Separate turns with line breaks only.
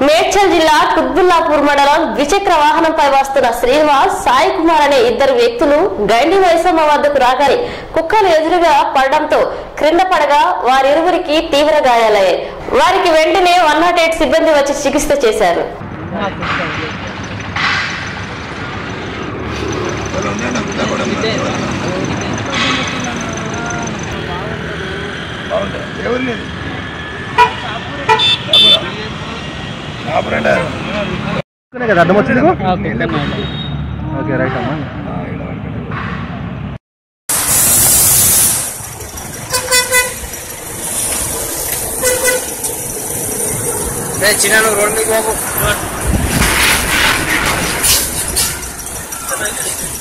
మేడ్చల్ జిల్లా కుత్బుల్లాపూర్ మండలం ద్విచక్ర వాహనంపై వస్తున్న శ్రీనివాస్ సాయి కుమార్ అనే ఇద్దరు వ్యక్తులు గండి మైసమ్మ వద్దకు రాగానే కుక్కలు ఎదురుగా పడడంతో క్రింద పడగా వారిరువురికి తీవ్ర గాయాలయ్యాయి వారికి వెంటనే వన్ నాట్ ఎయిట్ సిబ్బంది వచ్చి చికిత్స చేశారు
ఎవరిని షాపురండి
కదా అర్థం వచ్చింది ఓకే రైట్ అమ్మా
చిన్న రోడ్ మీద బాబు